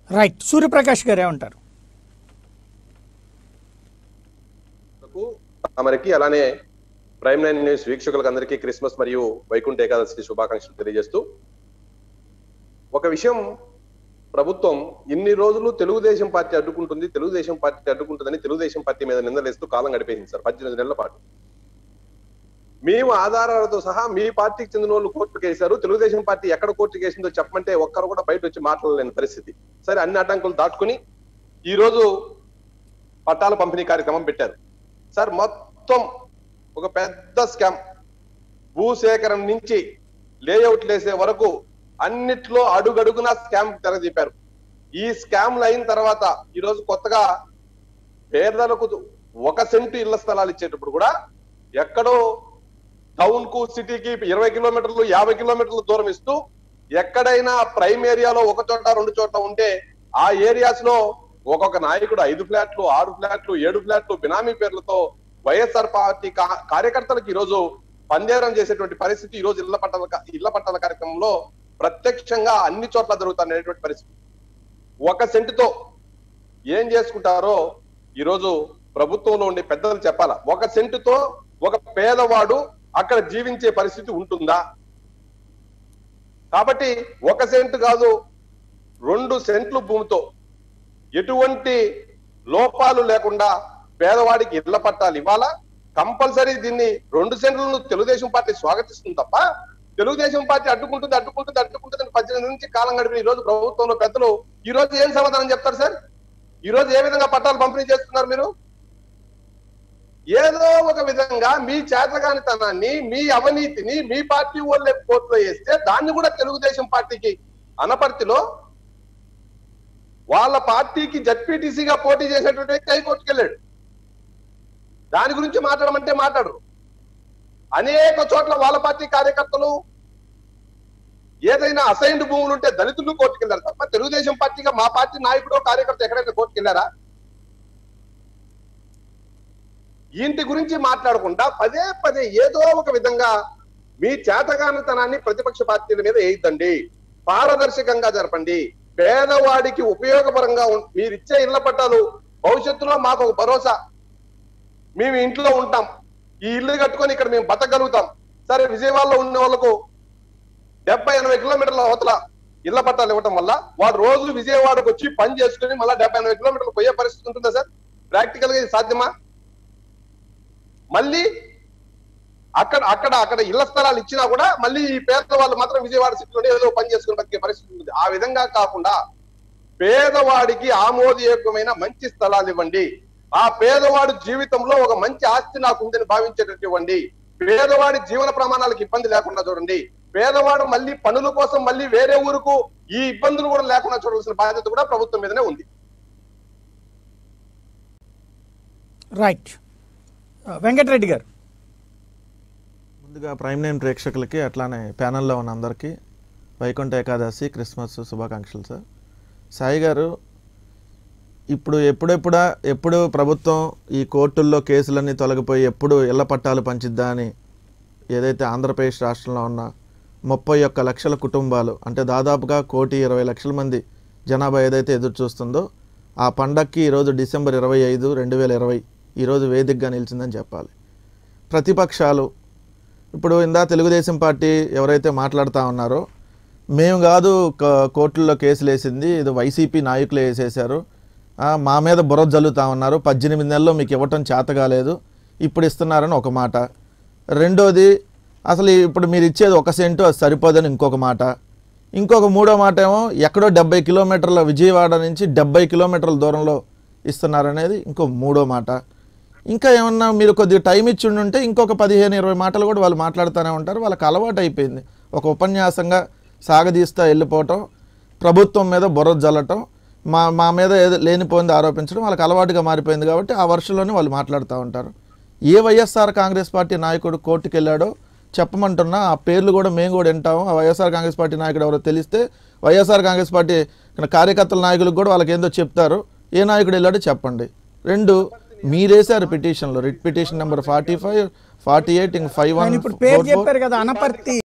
right Suryaprakash గారు ఏమంటారు కు తమరికి అలానే ప్రైమ్ నైన్ న్యూస్ వీక్షకులకు అందరికీ క్రిస్మస్ మరియు వైకుంఠ ఏకాదశి శుభాకాంక్షలు తెలియజేస్తూ ఒక విషయం ప్రభుత్వం ఇన్ని రోజులు తెలుగుదేశం పార్టీ అడ్డుకుంటుంది తెలుగుదేశం పార్టీ అడ్డుకుంటుందని తెలుగుదేశం పార్టీ మీద నిందలేస్తూ కాలం గడిపేసింది సార్ పద్దెనిమిది నెలల పాటు మేము ఆధారాలతో సహా మీ పార్టీకి చెందిన వాళ్ళు కోర్టుకు వేశారు తెలుగుదేశం పార్టీ ఎక్కడ కోర్టుకు వేసిందో చెప్పమంటే ఒక్కరు కూడా బయట వచ్చి మాట్లాడలేని పరిస్థితి సరే అన్ని అడ్డంకులు దాటుకుని ఈ రోజు పట్టాల పంపిణీ కార్యక్రమం పెట్టారు సార్ మొత్తం ఒక పెద్ద స్కామ్ భూసేకరణ నుంచి లేఅవుట్లు వేసే వరకు అన్నిట్లో అడుగడుగునా స్కామ్ తెరదీపారు ఈ స్కామ్లు అయిన తర్వాత ఈ రోజు కొత్తగా పేదలకు ఒక సెంటు ఇళ్ల స్థలాలు ఇచ్చేటప్పుడు కూడా ఎక్కడో టౌన్ కు సిటీకి ఇరవై కిలోమీటర్లు యాభై కిలోమీటర్లు దూరం ఇస్తూ ఎక్కడైనా ప్రైమ్ ఏరియాలో ఒక చోట రెండు చోట్ల ఉంటే ఆ ఏరియాస్ లో ఒక్కొక్క నాయకుడు ఐదు ఫ్లాట్లు ఆరు ఫ్లాట్లు ఏడు ఫ్లాట్లు బినామీ పేర్లతో వైఎస్ఆర్ పార్టీ కా- కార్యకర్తలకు ఈ రోజు పందేరం చేసేటువంటి పరిస్థితి ఈ రోజు ఇళ్ల పట్టాల కా- ఇళ్ల పట్టాల కార్యక్రమంలో ప్రత్యక్షంగా అన్ని చోట్ల జరుగుతున్నటువంటి పరిస్థితి ఒక సెంటుతో ఏం చేసుకుంటారో ఈ రోజు ప్రభుత్వంలో ఉండే పెద్దలు చెప్పాలా ఒక సెంటుతో ఒక పేదవాడు అక్కడ జీవించే పరిస్థితి ఉంటుందా కాబట్టి ఒక సెంటు కాదు రెండు సెంట్లు భూమితో ఎటువంటి లోపాలు లేకుండా పేదవాడికి ఇళ్ల పట్టాలు ఇవ్వాలా కంపల్సరీ దీన్ని రెండు సెంట్లను తెలుగుదేశం పార్టీ స్వాగతిస్తుంది తప్ప తెలుగుదేశం పార్టీ అడ్డుకుంటుంది అడ్డుకుంటుంది అడ్డుకుంటుంది అని పద్దెనిమిది నుంచి కాలం గడిపిన ఈ రోజు ప్రభుత్వంలో పెద్దలు ఈ రోజు ఏం సమాధానం చెప్తారు సార్ ఈ రోజు ఏ విధంగా పట్టాలు పంపిణీ చేస్తున్నారు మీరు ఏదో ఒక విధంగా మీ చేతగానితనాన్ని మీ అవినీతిని మీ పార్టీ వాళ్ళే కోర్టులో వేస్తే దాన్ని కూడా తెలుగుదేశం పార్టీకి అనపర్తిలో వాళ్ళ పార్టీకి జడ్పీటీసీగా పోటీ చేసేటువంటి వ్యక్తి హైకోర్టుకి వెళ్ళాడు దాని గురించి మాట్లాడమంటే మాట్లాడరు అనేక చోట్ల వాళ్ళ పార్టీ కార్యకర్తలు ఏదైనా అసైన్డ్ భూములు ఉంటే దళితులు కోర్టుకు వెళ్ళారు తప్ప తెలుగుదేశం పార్టీగా మా పార్టీ నాయకుడు కార్యకర్త ఎక్కడైనా కోర్టుకు వెళ్ళారా ఇంటి గురించి మాట్లాడకుండా పదే పదే ఏదో ఒక విధంగా మీ చేతగానితనాన్ని ప్రతిపక్ష పార్టీల మీద వేయద్దండి పారదర్శకంగా జరపండి పేదవాడికి ఉపయోగపరంగా ఉం- మీరు ఇచ్చే ఇళ్ల పట్టాలు భవిష్యత్తులో మాకు ఒక భరోసా మేము ఇంట్లో ఉంటాం ఈ ఇల్లు కట్టుకొని ఇక్కడ మేము బతకగలుగుతాం సరే విజయవాడలో ఉన్న వాళ్ళకు డెబ్బై ఎనభై కిలోమీటర్ల అవతల ఇళ్ల పట్టాలు ఇవ్వటం వల్ల వాడు రోజు విజయవాడకు వచ్చి పని చేసుకుని మళ్ళీ డెబ్బై ఎనభై కిలోమీటర్లు పోయే పరిస్థితి ఉంటుందా సార్ ప్రాక్టికల్ గా ఇది సాధ్యమా మళ్ళీ అక్కడ అక్కడ అక్కడ ఇళ్ల స్థలాలు ఇచ్చినా కూడా మళ్ళీ ఈ పేద వాళ్ళు మాత్రం విజయవాడ సిటీలోనే ఏదో పని చేసుకుని బతికే పరిస్థితి ఉంది ఆ విధంగా కాకుండా పేదవాడికి ఆమోదయోగ్యమైన మంచి స్థలాలు ఇవ్వండి ఆ పేదవాడు జీవితంలో ఒక మంచి ఆస్తి నాకు ఉందని భావించేటట్టు ఇవ్వండి పేదవాడి జీవన ప్రమాణాలకు ఇబ్బంది లేకుండా చూడండి పేదవాడు మళ్ళీ పనుల కోసం మళ్ళీ వేరే ఊరుకు ఈ ఇబ్బందులు కూడా లేకుండా చూడాల్సిన బాధ్యత కూడా ప్రభుత్వం మీదనే ఉంది రైట్ వెంకటరెడ్డి గారు ముందుగా ప్రైమ్ నైన్ ప్రేక్షకులకి అట్లానే ప్యానల్లో ఉన్న అందరికీ వైకుంఠ ఏకాదశి క్రిస్మస్ శుభాకాంక్షలు సార్ సాయి గారు ఇప్పుడు ఎప్పుడెప్పుడా ఎప్పుడు ప్రభుత్వం ఈ కోర్టుల్లో కేసులన్నీ తొలగిపోయి ఎప్పుడు ఇళ్ల పట్టాలు పంచిద్దా అని ఏదైతే ఆంధ్రప్రదేశ్ రాష్ట్రంలో ఉన్న ముప్పై ఒక్క లక్షల కుటుంబాలు అంటే దాదాపుగా కోటి ఇరవై లక్షల మంది జనాభా ఏదైతే ఎదురు చూస్తుందో ఆ పండక్కి ఈరోజు డిసెంబర్ ఇరవై ఐదు రెండు వేల ఇరవై ఈరోజు వేదికగా నిలిచిందని చెప్పాలి ప్రతిపక్షాలు ఇప్పుడు ఇందా తెలుగుదేశం పార్టీ ఎవరైతే మాట్లాడుతూ ఉన్నారో మేము కాదు క- కోర్టుల్లో కేసులు వేసింది ఇది వైసీపీ నాయకులు వేసేశారు ఆ, మా మీద బుర్ర జల్లుతా ఉన్నారు పద్దెనిమిది నెలల్లో మీకు ఇవ్వటం చేత కాలేదు ఇప్పుడు ఇస్తున్నారని ఒక మాట రెండోది అసలు ఇప్పుడు మీరు ఇచ్చేది ఒక సెంటు అది సరిపోదని ఇంకొక మాట ఇంకొక మూడో మాట ఏమో ఎక్కడో డెబ్బై కిలోమీటర్ల విజయవాడ నుంచి డెబ్బై కిలోమీటర్ల దూరంలో ఇస్తున్నారనేది ఇంకో మూడో మాట ఇంకా ఏమన్నా మీరు కొద్దిగా టైం ఇచ్చి ఉంటే ఇంకొక పదిహేను ఇరవై మాటలు కూడా వాళ్ళు మాట్లాడుతూనే ఉంటారు వాళ్ళకి అలవాటు అయిపోయింది ఒక ఉపన్యాసంగా సాగదీస్తా వెళ్ళిపోవటం ప్రభుత్వం మీద బుర్ర జల్లటం మా మా మీద ఏదో లేనిపోయింది ఆరోపించడం వాళ్ళకి అలవాటుగా మారిపోయింది కాబట్టి ఆ వర్షంలోనే వాళ్ళు మాట్లాడుతూ ఉంటారు ఏ వైఎస్ఆర్ కాంగ్రెస్ పార్టీ నాయకుడు కోర్టుకు వెళ్ళాడో చెప్పమంటున్నా ఆ పేర్లు కూడా మేము కూడా వింటాము ఆ వైఎస్ఆర్ కాంగ్రెస్ పార్టీ నాయకుడు ఎవరో తెలిస్తే వైఎస్ఆర్ కాంగ్రెస్ పార్టీ కార్యకర్తల నాయకులకు కూడా వాళ్ళకి ఏందో చెప్తారు ఏ నాయకుడు వెళ్ళాడో చెప్పండి రెండు మీరేశారు పిటిషన్లో writ petition number forty five forty eight ఇంక ఫైవ్ ఆయన వన్ ఇప్పుడు పేరు చెప్పారు కదా అనపర్తి